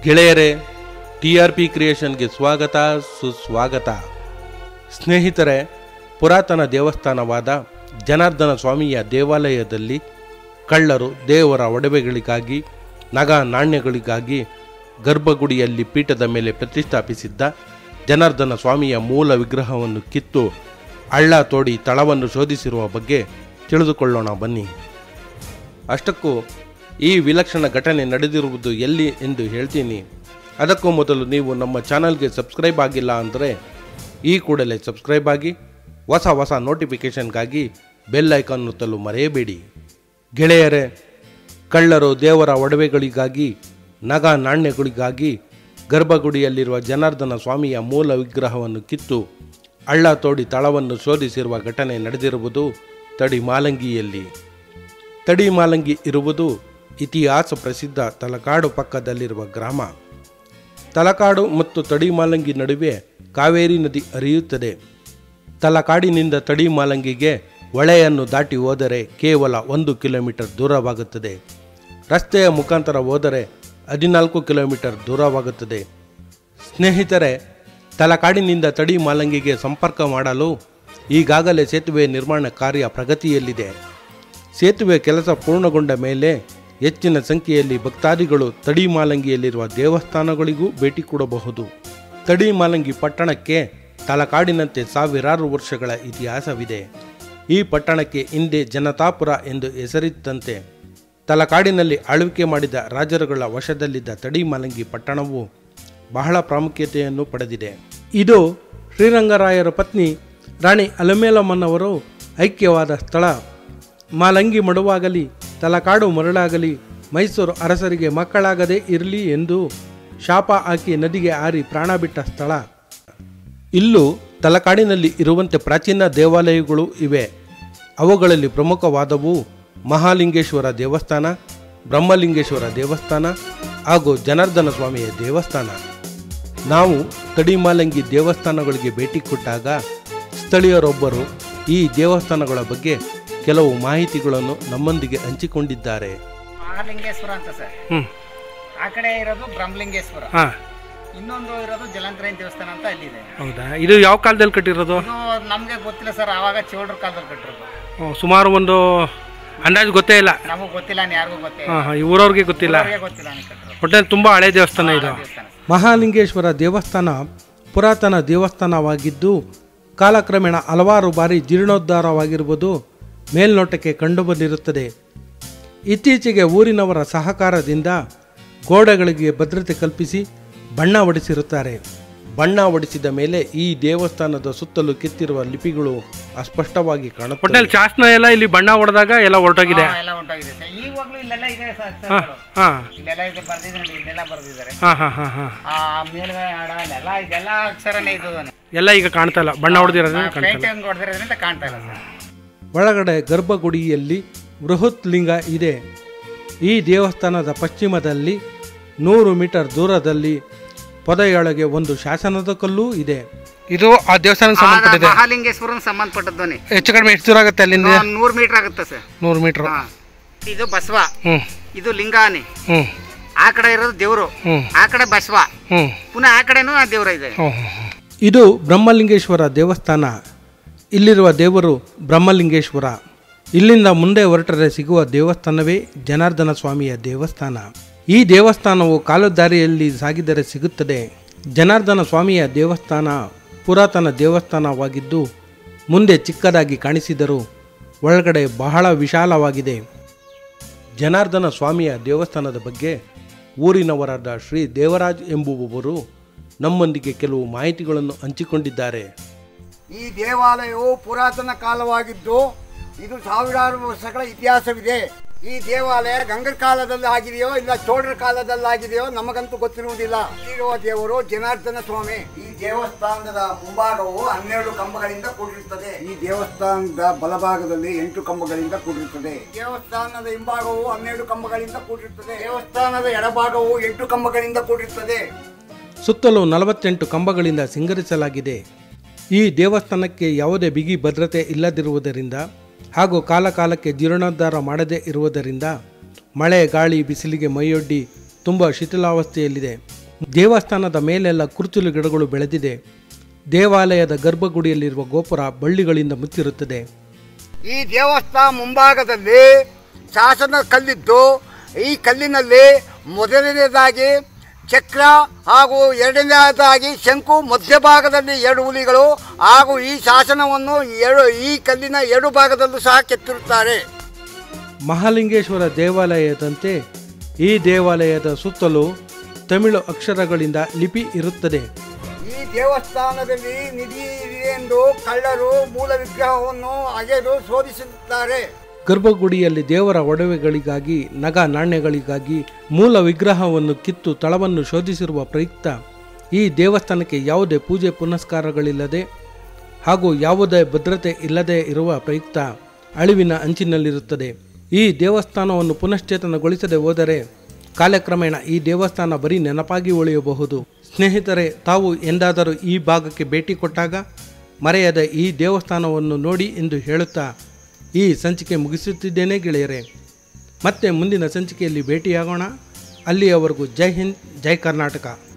ಗೆಳೆಯರೇ T R P ಕ್ರಿಯೇಷನ್ಗೆ ಸ್ವಾಗತ ಸುಸ್ವಾಗತ ಸ್ನೇಹಿತರೆ ಪುರಾತನ ದೇವಸ್ಥಾನವಾದ ಜನಾರ್ದನ ಸ್ವಾಮಿಯ ದೇವಾಲಯದಲ್ಲಿ ಕಳ್ಳರು ದೇವರ ಒಡವೆಗಳಿಗಾಗಿ ನಗ ನಾಣ್ಯಗಳಿಗಾಗಿ ಗರ್ಭಗುಡಿಯಲ್ಲಿ ಪೀಠದ ಮೇಲೆ ಪ್ರತಿಷ್ಠಾಪಿಸಿದ್ದ ಜನಾರ್ದನ ಸ್ವಾಮಿಯ ಮೂಲ ವಿಗ್ರಹವನ್ನು ಕಿತ್ತು ಹಳ್ಳ ತೋಡಿ ತಳವನ್ನು ಶೋಧಿಸಿರುವ ಬಗ್ಗೆ ತಿಳಿದುಕೊಳ್ಳೋಣ ಬನ್ನಿ ಅಷ್ಟಕ್ಕೂ ಈ ವಿಲಕ್ಷಣ ಘಟನೆ ನಡೆದಿರುವುದು ಎಲ್ಲಿ ಎಂದು ಹೇಳ್ತೀನಿ ಅದಕ್ಕೂ ಮೊದಲು ನೀವು ನಮ್ಮ ಚಾನಲ್ಗೆ ಸಬ್ಸ್ಕ್ರೈಬ್ ಆಗಿಲ್ಲ ಅಂದರೆ ಈ ಕೂಡಲೇ ಸಬ್ಸ್ಕ್ರೈಬ್ ಆಗಿ ಹೊಸ ಹೊಸ ನೋಟಿಫಿಕೇಷನ್ಗಾಗಿ ಬೆಲ್ ಐಕಾನ್ ಒತ್ತಲು ಮರೆಯಬೇಡಿ ಗೆಳೆಯರೇ ಕಳ್ಳರು ದೇವರ ಒಡವೆಗಳಿಗಾಗಿ ನಗ ನಾಣ್ಯಗಳಿಗಾಗಿ ಗರ್ಭಗುಡಿಯಲ್ಲಿರುವ ಜನಾರ್ದನ ಸ್ವಾಮಿಯ ಮೂಲ ವಿಗ್ರಹವನ್ನು ಕಿತ್ತು ಹಳ್ಳ ತೋಡಿ ತಳವನ್ನು ಶೋಧಿಸಿರುವ ಘಟನೆ ನಡೆದಿರುವುದು ತಡಿ ಮಾಲಂಗಿಯಲ್ಲಿ ತಡಿ ಮಾಲಂಗಿ ಇರುವುದು ಇತಿಹಾಸ ಪ್ರಸಿದ್ಧ ತಲಕಾಡು ಪಕ್ಕದಲ್ಲಿರುವ ಗ್ರಾಮ ತಲಕಾಡು ಮತ್ತು ತಡಿ ಮಾಲಂಗಿ ನಡುವೆ ಕಾವೇರಿ ನದಿ ಹರಿಯುತ್ತದೆ ತಲಕಾಡಿನಿಂದ ತಡಿ ಮಾಲಂಗಿಗೆ ಹೊಳೆಯನ್ನು ದಾಟಿ ಹೋದರೆ ಕೇವಲ ಒಂದು ಕಿಲೋಮೀಟರ್ ದೂರವಾಗುತ್ತದೆ ರಸ್ತೆಯ ಮುಖಾಂತರ ಹೋದರೆ ಹದಿನಾಲ್ಕು ಕಿಲೋಮೀಟರ್ ದೂರವಾಗುತ್ತದೆ ಸ್ನೇಹಿತರೆ ತಲಕಾಡಿನಿಂದ ತಡಿ ಮಾಲಂಗಿಗೆ ಸಂಪರ್ಕ ಮಾಡಲು ಈಗಾಗಲೇ ಸೇತುವೆ ನಿರ್ಮಾಣ ಕಾರ್ಯ ಪ್ರಗತಿಯಲ್ಲಿದೆ ಸೇತುವೆ ಕೆಲಸ ಪೂರ್ಣಗೊಂಡ ಮೇಲೆ ಹೆಚ್ಚಿನ ಸಂಖ್ಯೆಯಲ್ಲಿ ಭಕ್ತಾದಿಗಳು ತಡಿ ಮಾಲಂಗಿಯಲ್ಲಿರುವ ದೇವಸ್ಥಾನಗಳಿಗೂ ಭೇಟಿ ಕೊಡಬಹುದು ತಡಿ ಮಾಲಂಗಿ ಪಟ್ಟಣಕ್ಕೆ ತಲಕಾಡಿನಂತೆ ಸಾವಿರಾರು ವರ್ಷಗಳ ಇತಿಹಾಸವಿದೆ ಈ ಪಟ್ಟಣಕ್ಕೆ ಹಿಂದೆ ಜನತಾಪುರ ಎಂದು ಹೆಸರಿದ್ದಂತೆ ತಲಕಾಡಿನಲ್ಲಿ ಆಳ್ವಿಕೆ ಮಾಡಿದ ರಾಜರುಗಳ ವಶದಲ್ಲಿದ್ದ ತಡಿ ಮಾಲಂಗಿ ಪಟ್ಟಣವು ಬಹಳ ಪ್ರಾಮುಖ್ಯತೆಯನ್ನು ಪಡೆದಿದೆ ಇದು ಶ್ರೀರಂಗರಾಯರ ಪತ್ನಿ ರಾಣಿ ಅಲಮೇಲಮ್ಮನವರು ಐಕ್ಯವಾದ ಸ್ಥಳ ಮಾಲಂಗಿ ಮಡುವಾಗಲಿ ತಲಕಾಡು ಮರಳಾಗಲಿ ಮೈಸೂರು ಅರಸರಿಗೆ ಮಕ್ಕಳಾಗದೇ ಇರಲಿ ಎಂದು ಶಾಪ ಹಾಕಿ ನದಿಗೆ ಹಾರಿ ಪ್ರಾಣ ಬಿಟ್ಟ ಸ್ಥಳ ಇಲ್ಲೂ ತಲಕಾಡಿನಲ್ಲಿ ಇರುವಂತೆ ಪ್ರಾಚೀನ ದೇವಾಲಯಗಳು ಇವೆ ಅವುಗಳಲ್ಲಿ ಪ್ರಮುಖವಾದವು ಮಹಾಲಿಂಗೇಶ್ವರ ದೇವಸ್ಥಾನ ಬ್ರಹ್ಮಲಿಂಗೇಶ್ವರ ದೇವಸ್ಥಾನ ಹಾಗೂ ಜನಾರ್ದನ ಸ್ವಾಮಿಯ ದೇವಸ್ಥಾನ ನಾವು ತಡಿಮಾಲಂಗಿ ದೇವಸ್ಥಾನಗಳಿಗೆ ಭೇಟಿ ಕೊಟ್ಟಾಗ ಸ್ಥಳೀಯರೊಬ್ಬರು ಈ ದೇವಸ್ಥಾನಗಳ ಬಗ್ಗೆ ಕೆಲವು ಮಾಹಿತಿಗಳನ್ನು ನಮ್ಮೊಂದಿಗೆ ಹಂಚಿಕೊಂಡಿದ್ದಾರೆ ಮಹಾಲಿಂಗೇಶ್ವರ ಅಂತ ಸರ್ ಹ್ಮ್ ಆ ಕಡೆ ಇರೋದು ಬ್ರಹ್ಮಲಿಂಗೇಶ್ವರ ಹಾ ಇನ್ನೊಂದು ಇರೋದು ಜಲಂತರಾಯನ್ ದೇವಸ್ಥಾನ ಅಂತ ಅಲ್ಲಿದೆ ಹೌದಾ ಇದು ಯಾವ ಕಾಲದಲ್ಲಿ ಕಟ್ಟಿರೋದು ಇದು ನಮ್ಗೆ ಗೊತ್ತಿಲ್ಲ ಸರ್ ಆವಾಗ ಚೋಳರ ಕಾಲದಲ್ಲಿ ಕಟ್ಟಿರೋದು ಸುಮಾರು ಒಂದು ಅಂದಾಜು ಗೊತ್ತೇ ಇಲ್ಲ ನಮಗ್ ಗೊತ್ತಿಲ್ಲ ಇನ್ನು ಯಾರಿಗೂ ಗೊತ್ತಿಲ್ಲ ಹಾಂ ಹಾಂ ಊರವ್ರಿಗೆ ಗೊತ್ತಿಲ್ಲ ಅವ್ರಿಗೆ ಗೊತ್ತಿಲ್ಲ ನನಗೆ ಕಟ್ಟಿರೋದು ಒಟ್ಟಲ್ಲಿ ತುಂಬ ಹಳೆ ದೇವಸ್ಥಾನ ಇದು ದೇವಸ್ಥಾನ ಮಹಾಲಿಂಗೇಶ್ವರ ದೇವಸ್ಥಾನ ಪುರಾತನ ದೇವಸ್ಥಾನವಾಗಿದ್ದು ಕಾಲಕ್ರಮೇಣ ಹಲವಾರು ಬಾರಿ ಜೀರ್ಣೋದ್ಧಾರವಾಗಿರುವುದು ಮೇಲ್ನೋಟಕ್ಕೆ ಕಂಡುಬಂದಿರುತ್ತದೆ ಇತ್ತೀಚೆಗೆ ಊರಿನವರ ಸಹಕಾರದಿಂದ ಗೋಡೆಗಳಿಗೆ ಭದ್ರತೆ ಕಲ್ಪಿಸಿ ಬಣ್ಣ ಹೊಡೆಸಿರುತ್ತಾರೆ ಬಣ್ಣ ಹೊಡೆಸಿದ ಮೇಲೆ ಈ ದೇವಸ್ಥಾನದ ಸುತ್ತಲೂ ಕೆತ್ತಿರುವ ಲಿಪಿಗಳು ಅಸ್ಪಷ್ಟವಾಗಿ ಕಾಣುತ್ತವೆ ಒಟ್ಟಲ್ಲಿ ಶಾಸನ ಎಲ್ಲ ಇಲ್ಲಿ ಬಣ್ಣ ಹೊಡೆದಾಗ ಎಲ್ಲ ಹೊರಟೋಗಿದೆ ಹಾ, ಎಲ್ಲ ಉಂಟಾಗಿದೆ ಸರ್ ಇವಾಗ್ಲೂ ಇಲ್ಲೆಲ್ಲ ಇದೆ ಸರ್ ಅಕ್ಷರಗಳು. ಹಾಂ ಇಲ್ಲೆಲ್ಲ ಇದೆ ಬರ್ದಿದೆ ನೋಡಿ ಇಲ್ಲೆಲ್ಲ ಬರ್ದಿದ್ದಾರೆ ಹಾಂ ಹಾಂ ಹಾಂ ಹಾಂ ಆ ಮೇಲ್ಗಡೆ ಹಾಡ ಅಲ್ಲೆಲ್ಲ ಇದೆಲ್ಲ ಅಕ್ಷರನೇ ಇದು ಎಲ್ಲ ಈಗ ಕಾಣ್ತಾ ಇಲ್ಲ ಬಣ್ಣ ಹೊಡೆದಿರೋದ್ರಿಂದ ಕಾಣ್ತಾ ಇಲ್ಲ ಪೇಂಟಿಂಗ್ ಹೊಡೆದಿರೋದ್ರಿಂದ ಕಾಣ್ತಾ ಇಲ್ಲ ಸರ್ ಒಳಗಡೆ ಗರ್ಭಗುಡಿಯಲ್ಲಿ ಬೃಹತ್ ಲಿಂಗ ಇದೆ ಈ ದೇವಸ್ಥಾನದ ಪಶ್ಚಿಮದಲ್ಲಿ ನೂರು ಮೀಟರ್ ದೂರದಲ್ಲಿ ಪೊದೆಯೊಳಗೆ ಒಂದು ಶಾಸನದ ಕಲ್ಲೂ ಇದೆ ಇದು ಆ ದೇವಸ್ಥಾನಕ್ಕೆ ಆ, ಸಂಬಂಧಪಟ್ಟಿದೆ ಮಹಾಲಿಂಗೇಶ್ವರನ್ ಸಂಬಂಧಪಟ್ಟದ್ದೋನಿ ಹೆಚ್ಚು ಕಡಿಮೆ ಎಷ್ಟು ದೂರ ಆಗುತ್ತೆ ಅಲ್ಲಿಂದ ನೂರು ಮೀಟರ್ ಆಗುತ್ತೆ ಸರ್ ನೂರು ಮೀಟ್ರ್ ಹಾ. ಇದು ಬಸವ ಹ್ಞೂ ಇದು ಲಿಂಗಾನಿ ಹ್ಞೂ ಆ ಕಡೆ ಇರೋದು ದೇವ್ರು ಹ್ಞೂ ಆ ಕಡೆ ಬಸವ ಹ್ಞೂ ಪುನಃ ಆ ಕಡೆನೂ ಆ ದೇವ್ರ ಇದೆ ಹ್ಞೂ ಹ್ಞೂ ಇದು ಬ್ರಹ್ಮಲಿಂಗೇಶ್ವರ ದೇವಸ್ಥಾನ ಇಲ್ಲಿರುವ ದೇವರು ಬ್ರಹ್ಮಲಿಂಗೇಶ್ವರ ಇಲ್ಲಿಂದ ಮುಂದೆ ಹೊರಟರೆ ಸಿಗುವ ದೇವಸ್ಥಾನವೇ ಜನಾರ್ದನ ಸ್ವಾಮಿಯ ದೇವಸ್ಥಾನ ಈ ದೇವಸ್ಥಾನವು ಕಾಲುದಾರಿಯಲ್ಲಿ ಸಾಗಿದರೆ ಸಿಗುತ್ತದೆ ಜನಾರ್ದನ ಸ್ವಾಮಿಯ ದೇವಸ್ಥಾನ ಪುರಾತನ ದೇವಸ್ಥಾನವಾಗಿದ್ದು ಮುಂದೆ ಚಿಕ್ಕದಾಗಿ ಕಾಣಿಸಿದರೂ ಒಳಗಡೆ ಬಹಳ ವಿಶಾಲವಾಗಿದೆ ಜನಾರ್ದನ ಸ್ವಾಮಿಯ ದೇವಸ್ಥಾನದ ಬಗ್ಗೆ ಊರಿನವರಾದ ಶ್ರೀ ದೇವರಾಜ್ ಎಂಬುವವರು ನಮ್ಮೊಂದಿಗೆ ಕೆಲವು ಮಾಹಿತಿಗಳನ್ನು ಹಂಚಿಕೊಂಡಿದ್ದಾರೆ ಈ ದೇವಾಲಯವು ಪುರಾತನ ಕಾಲವಾಗಿದ್ದು ಇದು ಸಾವಿರಾರು ವರ್ಷಗಳ ಇತಿಹಾಸವಿದೆ ಈ ದೇವಾಲಯ ಗಂಗರ ಕಾಲದಲ್ಲಿ ಆಗಿದೆಯೋ ಇಲ್ಲ ಚೋಳರ ಕಾಲದಲ್ಲಿ ಆಗಿದೆಯೋ ನಮಗಂತೂ ಗೊತ್ತಿರುವುದಿಲ್ಲ ಇರುವ ದೇವರು ಜನಾರ್ದನ ಸ್ವಾಮಿ ಈ ದೇವಸ್ಥಾನದ ಮುಂಭಾಗವು ಹನ್ನೆರಡು ಕಂಬಗಳಿಂದ ಕೂಡಿರುತ್ತದೆ ಈ ದೇವಸ್ಥಾನದ ಬಲಭಾಗದಲ್ಲಿ ಎಂಟು ಕಂಬಗಳಿಂದ ಕೂಡಿರುತ್ತದೆ ದೇವಸ್ಥಾನದ ಹಿಂಭಾಗವು ಹನ್ನೆರಡು ಕಂಬಗಳಿಂದ ಕೂಡಿರುತ್ತದೆ ದೇವಸ್ಥಾನದ ಎಡಭಾಗವು ಎಂಟು ಕಂಬಗಳಿಂದ ಕೂಡಿರುತ್ತದೆ ಸುತ್ತಲೂ ನಲವತ್ತೆಂಟು ಕಂಬಗಳಿಂದ ಸಿಂಗರಿಸಲಾಗಿದೆ ಈ ದೇವಸ್ಥಾನಕ್ಕೆ ಯಾವುದೇ ಬಿಗಿ ಭದ್ರತೆ ಇಲ್ಲದಿರುವುದರಿಂದ ಹಾಗೂ ಕಾಲ ಕಾಲಕ್ಕೆ ಜೀರ್ಣೋದ್ಧಾರ ಮಾಡದೇ ಇರುವುದರಿಂದ ಮಳೆ ಗಾಳಿ ಬಿಸಿಲಿಗೆ ಮೈಯೊಡ್ಡಿ ತುಂಬ ಶಿಥಿಲಾವಸ್ಥೆಯಲ್ಲಿದೆ ದೇವಸ್ಥಾನದ ಮೇಲೆಲ್ಲ ಕುರುಚಲು ಗಿಡಗಳು ಬೆಳೆದಿದೆ ದೇವಾಲಯದ ಗರ್ಭಗುಡಿಯಲ್ಲಿರುವ ಗೋಪುರ ಬಳ್ಳಿಗಳಿಂದ ಮುಚ್ಚಿರುತ್ತದೆ ಈ ದೇವಸ್ಥಾನ ಮುಂಭಾಗದಲ್ಲಿ ಶಾಸನ ಕಲ್ಲಿದ್ದು ಈ ಕಲ್ಲಿನಲ್ಲಿ ಮೊದಲನೇದಾಗಿ ಚಕ್ರ ಹಾಗೂ ಎರಡನೇದಾಗಿ ಶಂಕು ಮಧ್ಯಭಾಗದಲ್ಲಿ ಎರಡು ಹುಲಿಗಳು ಹಾಗೂ ಈ ಶಾಸನವನ್ನು ಎರಡು ಈ ಕಲ್ಲಿನ ಎರಡು ಭಾಗದಲ್ಲೂ ಸಹ ಕೆತ್ತಿರುತ್ತಾರೆ ಮಹಾಲಿಂಗೇಶ್ವರ ದೇವಾಲಯದಂತೆ ಈ ದೇವಾಲಯದ ಸುತ್ತಲೂ ತಮಿಳು ಅಕ್ಷರಗಳಿಂದ ಲಿಪಿ ಇರುತ್ತದೆ ಈ ದೇವಸ್ಥಾನದಲ್ಲಿ ನಿಧಿ ಇದೆ ಎಂದು ಕಳ್ಳರು ಮೂಲ ವಿಗ್ರಹವನ್ನು ಅಗೆದು ಶೋಧಿಸುತ್ತಾರೆ ಗರ್ಭಗುಡಿಯಲ್ಲಿ ದೇವರ ಒಡವೆಗಳಿಗಾಗಿ ನಗ ನಾಣ್ಯಗಳಿಗಾಗಿ ಮೂಲ ವಿಗ್ರಹವನ್ನು ಕಿತ್ತು ತಳವನ್ನು ಶೋಧಿಸಿರುವ ಪ್ರಯುಕ್ತ ಈ ದೇವಸ್ಥಾನಕ್ಕೆ ಯಾವುದೇ ಪೂಜೆ ಪುನಸ್ಕಾರಗಳಿಲ್ಲದೆ ಹಾಗೂ ಯಾವುದೇ ಭದ್ರತೆ ಇಲ್ಲದೆ ಇರುವ ಪ್ರಯುಕ್ತ ಅಳಿವಿನ ಅಂಚಿನಲ್ಲಿರುತ್ತದೆ ಈ ದೇವಸ್ಥಾನವನ್ನು ಪುನಶ್ಚೇತನಗೊಳಿಸದೆ ಹೋದರೆ ಕಾಲಕ್ರಮೇಣ ಈ ದೇವಸ್ಥಾನ ಬರೀ ನೆನಪಾಗಿ ಉಳಿಯಬಹುದು ಸ್ನೇಹಿತರೆ ತಾವು ಎಂದಾದರೂ ಈ ಭಾಗಕ್ಕೆ ಭೇಟಿ ಕೊಟ್ಟಾಗ ಮರೆಯದ ಈ ದೇವಸ್ಥಾನವನ್ನು ನೋಡಿ ಎಂದು ಹೇಳುತ್ತಾ ಈ ಸಂಚಿಕೆ ಮುಗಿಸುತ್ತಿದ್ದೇನೆ ಗೆಳೆಯರೆ ಮತ್ತೆ ಮುಂದಿನ ಸಂಚಿಕೆಯಲ್ಲಿ ಭೇಟಿಯಾಗೋಣ ಅಲ್ಲಿಯವರೆಗೂ ಜೈ ಹಿಂದ್ ಜೈ ಕರ್ನಾಟಕ